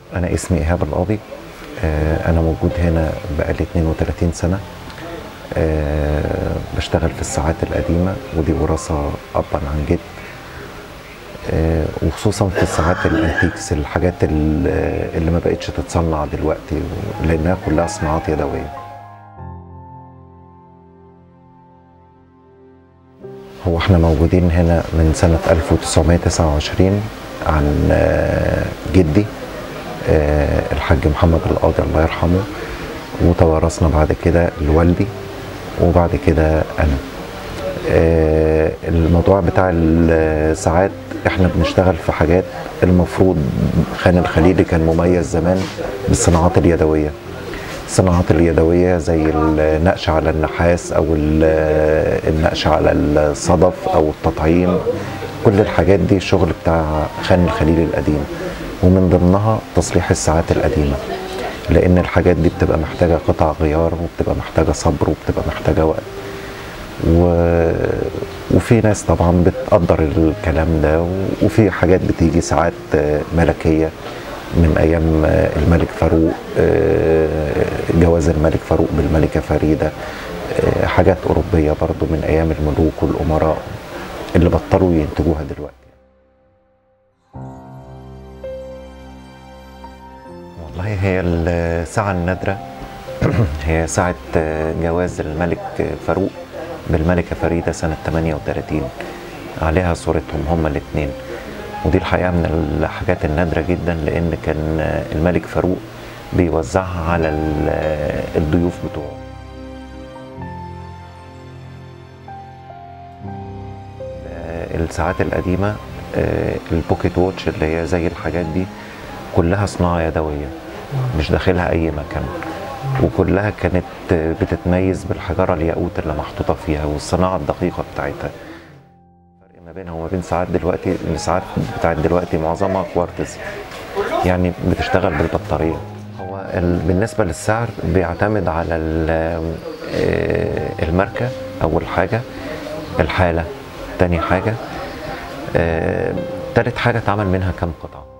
أنا اسمي إيهاب القاضي آه، أنا موجود هنا بقالي 32 سنة آه، بشتغل في الساعات القديمة ودي وراثة أبا عن جد آه، وخصوصا في الساعات الانتيكس الحاجات ال- اللي ما بقتش تتصنع دلوقتي لأنها كلها صناعات يدوية هو احنا موجودين هنا من سنة 1929 عن آه، جدي آه، الحاج محمد القاضي الله يرحمه وتوارثنا بعد كده لوالدي وبعد كده انا آه، الموضوع بتاع الساعات احنا بنشتغل في حاجات المفروض خان الخليلي كان مميز زمان بالصناعات اليدويه الصناعات اليدويه زي النقش على النحاس او ال- النقش على الصدف او التطعيم كل الحاجات دي الشغل بتاع خان الخليلي القديم ومن ضمنها تصليح الساعات القديمه لان الحاجات دي بتبقى محتاجه قطع غيار وبتبقى محتاجه صبر وبتبقى محتاجه وقت و... وفي ناس طبعا بتقدر الكلام ده و- وفي حاجات بتيجي ساعات آه، ملكيه من ايام آه، الملك فاروق آه، جواز الملك فاروق بالملكه فريده آه، حاجات اوروبيه برضو من ايام الملوك والامراء اللي بطلوا ينتجوها دلوقتي والله هي الساعة النادرة هي ساعة جواز الملك فاروق بالملكة فريدة سنة 38 عليها صورتهم هما الاثنين ودي الحقيقة من الحاجات النادرة جدا لأن كان الملك فاروق بيوزعها على ال- الضيوف بتوعه الساعات القديمة آه، البوكيت ووتش اللي هي زي الحاجات دي كلها صناعة يدوية مش داخلها أي مكان وكلها كانت آه، بتتميز بالحجارة الياقوت اللي محطوطة فيها والصناعة الدقيقة بتاعتها الفرق ما بينها وما بين ساعات دلوقتي إن الساعات بتاعت دلوقتي معظمها كوارتز يعني بتشتغل بالبطارية هو ال- بالنسبة للسعر بيعتمد على ال- آه، الماركة أول حاجة الحالة تاني حاجة آه، تالت حاجة اتعمل منها كام قطعة